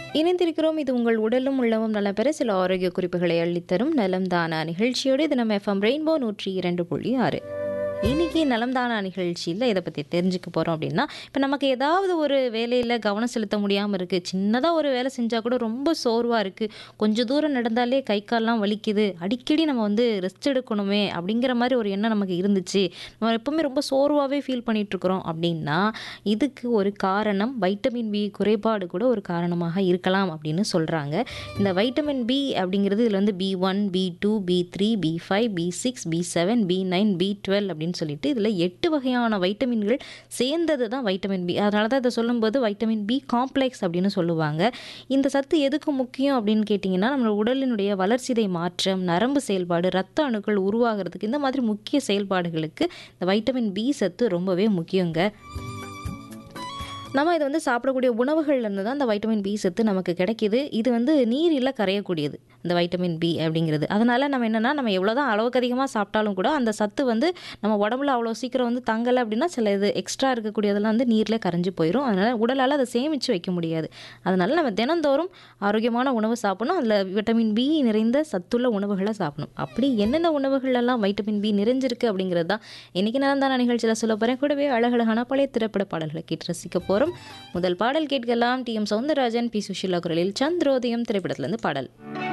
இணைந்திருக்கிறோம் இது உங்கள் உடலும் உள்ளமும் நலம் பெற சில ஆரோக்கிய குறிப்புகளை அள்ளித்தரும் நலம் தானா நிகழ்ச்சியோடு இது நம்ம எஃப்எம் ரெயின்போ நூற்றி இரண்டு புள்ளி ஆறு இன்னைக்கு நலம் தானா நிகழ்ச்சியில் இதை பற்றி தெரிஞ்சுக்க போகிறோம் அப்படின்னா இப்போ நமக்கு ஏதாவது ஒரு வேலையில் கவனம் செலுத்த முடியாமல் இருக்குது சின்னதாக ஒரு வேலை செஞ்சால் கூட ரொம்ப சோர்வாக இருக்குது கொஞ்சம் தூரம் நடந்தாலே கை கால்லாம் வலிக்குது அடிக்கடி நம்ம வந்து ரெஸ்ட் எடுக்கணுமே அப்படிங்கிற மாதிரி ஒரு எண்ணம் நமக்கு இருந்துச்சு நம்ம எப்பவுமே ரொம்ப சோர்வாகவே ஃபீல் பண்ணிகிட்ருக்குறோம் அப்படின்னா இதுக்கு ஒரு காரணம் வைட்டமின் பி குறைபாடு கூட ஒரு காரணமாக இருக்கலாம் அப்படின்னு சொல்கிறாங்க இந்த வைட்டமின் பி அப்படிங்கிறது இதில் வந்து B one B two B three B five B six B seven B nine B twelve அப்படின்னு சொல்லிட்டு இதில் எட்டு வகையான வைட்டமின்கள் சேர்ந்தது தான் வைட்டமின் பி அதனால தான் இதை சொல்லும்போது வைட்டமின் பி காம்ப்ளெக்ஸ் அப்படின்னு சொல்லுவாங்க இந்த சத்து எதுக்கு முக்கியம் அப்படின்னு கேட்டிங்கன்னா நம்ம உடலினுடைய வளர்சிதை மாற்றம் நரம்பு செயல்பாடு ரத்த அணுக்கள் உருவாகிறதுக்கு இந்த மாதிரி முக்கிய செயல்பாடுகளுக்கு இந்த வைட்டமின் பி சத்து ரொம்பவே முக்கியங்க நம்ம இதை வந்து சாப்பிடக்கூடிய உணவுகள்லேருந்து தான் இந்த வைட்டமின் பி சத்து நமக்கு கிடைக்கிது இது வந்து நீரில் கரையக்கூடியது இந்த வைட்டமின் பி அப்படிங்கிறது அதனால் நம்ம என்னென்னா நம்ம எவ்வளோ தான் அளவுக்கு அதிகமாக சாப்பிட்டாலும் கூட அந்த சத்து வந்து நம்ம உடம்புல அவ்வளோ சீக்கிரம் வந்து தங்கலை அப்படின்னா சில இது எக்ஸ்ட்ரா இருக்கக்கூடியதெல்லாம் வந்து நீரில் கரைஞ்சு போயிடும் அதனால் உடலால் அதை சேமித்து வைக்க முடியாது அதனால் நம்ம தினந்தோறும் ஆரோக்கியமான உணவு சாப்பிடணும் அதில் விட்டமின் பி நிறைந்த சத்துள்ள உணவுகளை சாப்பிடணும் அப்படி என்னென்ன உணவுகளெல்லாம் வைட்டமின் பி நிறைஞ்சிருக்கு அப்படிங்கிறது தான் இன்றைக்கி நான் தான் நிகழ்ச்சியில் சொல்ல போகிறேன் கூடவே அழகழகான பழைய திரைப்பட பாடல்களை கேட்டு ரசிக்க போகிறோம் முதல் பாடல் கேட்கலாம் T M Soundararajan P Susheela குரலில் சந்திரோதயம் திரைப்படத்திலிருந்து பாடல்